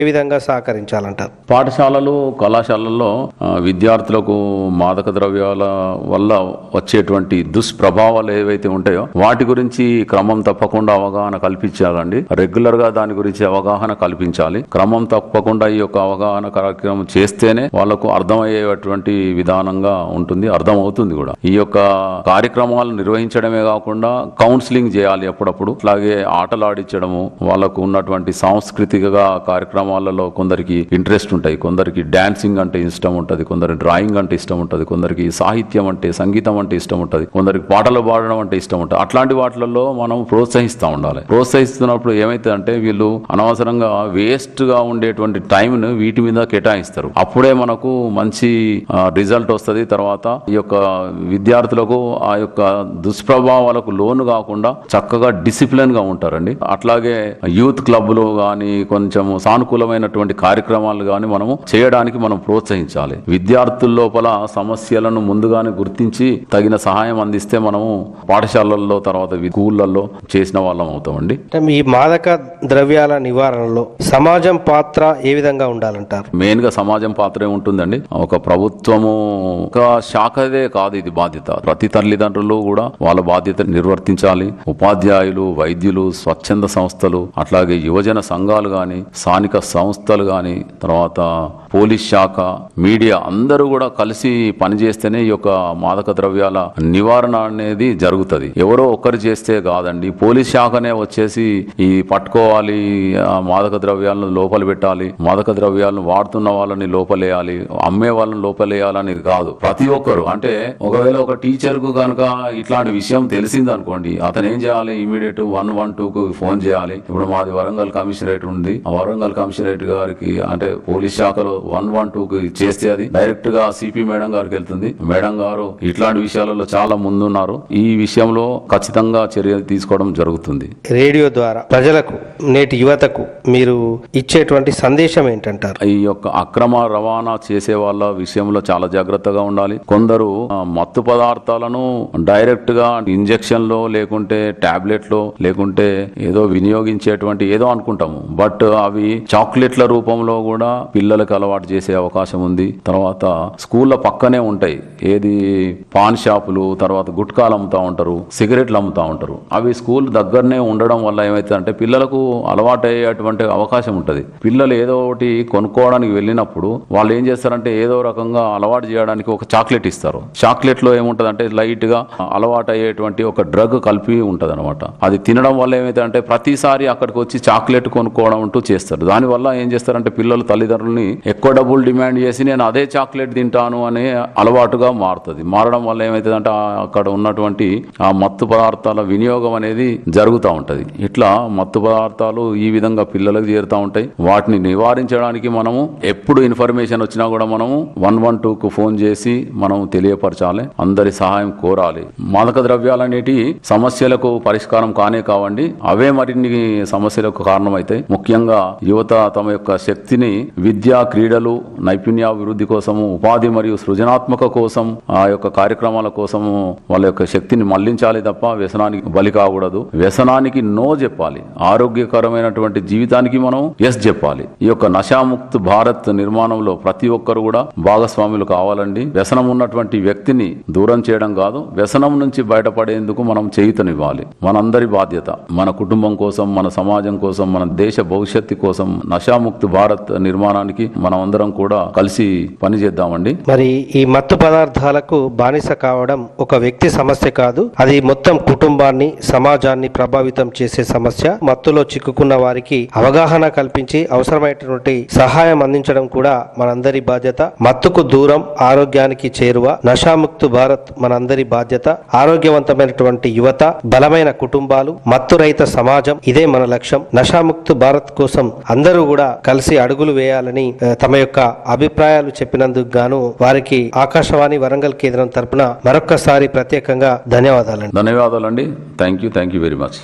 ఏ విధంగా సహకరించాలంటారు పాఠశాలలు కళాశాలల్లో ఆ, విద్యార్థులకు మాదక ద్రవ్యాల వల్ల వచ్చేటువంటి దుష్ప్రభావాలు ఏవైతే ఉంటాయో వాటి గురించి క్రమం తప్పకుండా అవగాహన కల్పించాలండి రెగ్యులర్ గా దాని గురించి అవగాహన కల్పించాలి క్రమం తప్పకుండా ఈ యొక్క అవగాహన కార్యక్రమం చేస్తేనే వాళ్ళకు అర్థమయ్యేటువంటి విధానంగా ఉంటుంది అర్థం అవుతుంది కూడా ఈ యొక్క కార్యక్రమాలు నిర్వహించడమే కాకుండా కౌన్సిలింగ్ చేయాలి అప్పుడప్పుడు అలాగే ఆటలు ఆడించడము వాళ్ళకు ఉన్నటువంటి సాంస్కృతిక కార్యక్రమాలలో కొందరికి ఇంట్రెస్ట్ ఉంటాయి కొందరికి డాన్సింగ్ అంటే ఇష్టం ఉంటుంది కొందరికి డ్రాయింగ్ అంటే ఇష్టం ఉంటుంది కొందరికి సాహిత్యం అంటే సంగీతం అంటే ఇష్టం ఉంటుంది కొందరికి పాటలు పాడడం అంటే ఇష్టం ఉంటుంది అట్లాంటి వాటిలలో మనం ప్రోత్సహిస్తూ ఉండాలి ప్రోత్సహిస్తున్నప్పుడు ఏమైతుందంటే వీళ్ళు అనవసరంగా వేస్ట్ గా ఉండేటువంటి టైం ను వీటి మీద కేటాయిస్తారు అప్పుడే మనకు మంచి రిజల్ట్ వస్తుంది తర్వాత ఈ యొక్క విద్యార్థులకు ఆ యొక్క దుష్ప్రభావాలకు లోను కాకుండా చక్కగా డిసిప్లిన్ గా ఉంటారండి అట్లాగే యూత్ క్లబ్లు కానీ కొంచెం సానుకూలమైనటువంటి కార్యక్రమాలు కానీ మనము చేయడానికి మనం ప్రోత్సహించాలి విద్యార్థుల లోపల సమస్యలను ముందుగానే గుర్తించి తగిన సహాయం అందిస్తే మనము పాఠశాలల్లో తర్వాత స్కూళ్ళల్లో చేసిన వాళ్ళం అవుతామండి అంటే ఈ మాదక ద్రవ్యాల నివారణలో సమాజం పాత్ర ఏ విధంగా ఉండాలంటారు మెయిన్ గా సమాజం పాత్రే ఉంటుందండి ఒక ప్రభుత్వము ఒక శాఖదే కాదు ఇది బాధ్యత ప్రతి తల్లిదండ్రులు కూడా వాళ్ళ బాధ్యత నిర్వర్తించాలి ఉపాధ్యాయులు వైద్యులు స్వచ్ఛంద సంస్థలు అట్లాగే యువజన సంఘాలు గాని స్థానిక సంస్థలు గాని తర్వాత పోలీస్ శాఖ మీడియా అందరూ కూడా కలిసి పనిచేస్తేనే ఈ యొక్క మాదక ద్రవ్యాల నివారణ అనేది జరుగుతుంది ఎవరో ఒక్కరు చేస్తే కాదండి పోలీస్ శాఖనే వచ్చేసి ఈ పట్టుకోవాలి ఆ మాదక ద్రవ్యాలను లోపల పెట్టాలి మాదక ద్రవ్యాలను వాడుతున్న వాళ్ళని లోపలేయాలి అమ్మే వాళ్ళని లోపలేయాలని కాదు ప్రతి ఒక్కరు అంటే ఒకవేళ ఒక టీచర్ కు కనుక ఇట్లాంటి విషయం తెలిసింది అనుకోండి అతను ఏం చేయాలి ఇమీడియట్ వన్ వన్ టూ కు ఫోన్ చేయాలి ఇప్పుడు మాది వరంగల్ కమిషనరేట్ ఉంది ఆ వరంగల్ కమిషనరేట్ గారికి అంటే పోలీస్ శాఖలో వన్ వన్ టూ కి చేస్తే అది డైరెక్ట్ గా సిపి మేడం గారికి వెళ్తుంది మేడం గారు ఇట్లాంటి విషయాలలో చాలా ముందున్నారు ఈ విషయంలో ఖచ్చితంగా చర్య తీసుకోవడం జరుగుతుంది రేడియో ద్వారా ప్రజలకు నేటి యువతకు మీరు ఇచ్చేటువంటి సందేశం ఏంటంటారు ఈ యొక్క అక్రమ రవాణా చేసే వాళ్ళ విషయంలో చాలా జాగ్రత్తగా ఉండాలి కొందరు ఆ, మత్తు పదార్థాలను డైరెక్ట్ గా ఇంజెక్షన్ లో లేకుంటే టాబ్లెట్ లో లేకుంటే ఏదో వినియోగించేటువంటి ఏదో అనుకుంటాము బట్ అవి చాక్లెట్ల రూపంలో కూడా పిల్లలకు అలవాటు చేసే అవకాశం ఉంది తర్వాత స్కూళ్ళ పక్కనే ఉంటాయి ఏది పాన్ షాపులు తర్వాత గుట్కాలు అమ్ముతా ఉంటారు సిగరెట్లు అమ్ముతా ఉంటారు అవి స్కూల్ దగ్గరనే ఉండడం వల్ల ఏమైతుందంటే పిల్లలకు అలవాటు అయ్యేటువంటి అవకాశం ఉంటుంది పిల్లలు ఏదో ఒకటి కొనుక్కోవడానికి వెళ్ళినప్పుడు వాళ్ళు ఏం చేస్తారంటే ఏదో రకంగా అలవాటు చేయడానికి ఒక చాక్లెట్ ఇస్తారు చాక్లెట్ లో ఏముంటదంటే లైట్ గా అలవాటు అయ్యేటువంటి ఒక డ్రగ్ కలిపి ఉంటది అనమాట అది తినడం వల్ల ఏమైతుందంటే ప్రతిసారి అక్కడికి వచ్చి చాక్లెట్ కొనుక్కోవడం అంటూ చేస్తారు దానివల్ల ఏం చేస్తారంటే పిల్లలు తల్లిదండ్రులని ఎక్కువ డబ్బులు డిమాండ్ చేసి నేను అదే చాక్లెట్ తింటాను అనే అలవాటుగా మారుతుంది మారడం వల్ల ఏమైతుందంటే ఆ అక్కడ ఉన్నటువంటి ఆ మత్తు పదార్థాల వినియోగం అనేది జరుగుతూ ఉంటది ఇట్లా మత్తు పదార్థాలు ఈ విధంగా పిల్లలకు చేరుతూ ఉంటాయి వాటిని నివారించడానికి మనము ఎప్పుడు ఇన్ఫర్మేషన్ వచ్చినా కూడా మనము వన్ వన్ టూ కు ఫోన్ చేసి మనం తెలియపరచాలి అందరి సహాయం కోరాలి మాదక ద్రవ్యాలు అనేటి సమస్యలకు పరిష్కారం కానే కావండి అవే మరిన్ని సమస్యలకు కారణమైతాయి ముఖ్యంగా యువత తమ యొక్క శక్తిని విద్య క్రీడలు నైపుణ్యాభివృద్ధి కోసము ఉపాధి మరియు సృజనాత్మక కోసం ఆ యొక్క కార్యక్రమాల కోసము వాళ్ళ యొక్క శక్తిని మళ్లించాలి తప్ప వ్యసనానికి బలి కాకూడదు వ్యసనానికి నో చెప్పాలి ఆరోగ్యకరమైనటువంటి జీవితానికి మనం ఎస్ చెప్పాలి ఈ యొక్క నశాముక్త్ భారత్ నిర్మాణంలో ప్రతి ఒక్కరు కూడా భాగస్వాములు కావాలండి వ్యసనం ఉన్నటువంటి వ్యక్తిని దూరం చేయడం కాదు వ్యసనం నుంచి బయటపడేందుకు మనం చేయుతనివ్వాలి మనందరి బాధ్యత మన కుటుంబం కోసం మన సమాజం కోసం మన దేశ భవిష్యత్తు కోసం నశాముక్త్ భారత్ నిర్మాణానికి మనం అందరం కూడా కలిసి పనిచేద్దామండి మరి ఈ మత్తు పదార్థాలకు బానిస కావడం ఒక వ్యక్తి సమస్య కాదు అది మొత్తం కుటుంబాన్ని సమాజాన్ని ప్రభావితం చేసే సమస్య మత్తులో చిక్కుకున్న వారికి అవగాహన కల్పించి అవసరమైనటువంటి సహాయం అందించడం కూడా మనందరి బాధ్యత మత్తుకు దూరం ఆరోగ్యానికి చేరువ నషాముక్తు భారత్ మనందరి బాధ్యత ఆరోగ్యవంతమైనటువంటి యువత బలమైన కుటుంబాలు మత్తు రహిత సమాజం ఇదే మన లక్ష్యం నషాముక్తు భారత్ కోసం అందరూ కూడా కలిసి అడుగులు వేయాలని ఆ, తమ యొక్క అభిప్రాయాలు చెప్పినందుకు గాను వారికి ఆకాశవాణి వరంగల్ కేంద్రం తరపున మరొక్కసారి ప్రత్యేకంగా ధన్యవాదాలండి ధన్యవాదాలండి thank you thank you very much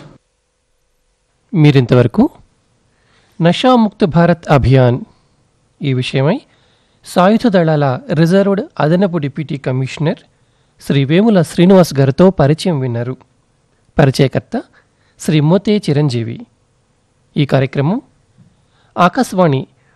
మీరింతవరకు నషాముక్త భారత్ అభియాన్ ఈ విషయమై సాయుధ దళాల రిజర్వ్డ్ అదనపు డిప్యూటీ కమిషనర్ శ్రీ వేముల శ్రీనివాస్ గారితో పరిచయం విన్నారు పరిచయకర్త శ్రీ మోతే చిరంజీవి ఈ కార్యక్రమం ఆకాశవాణి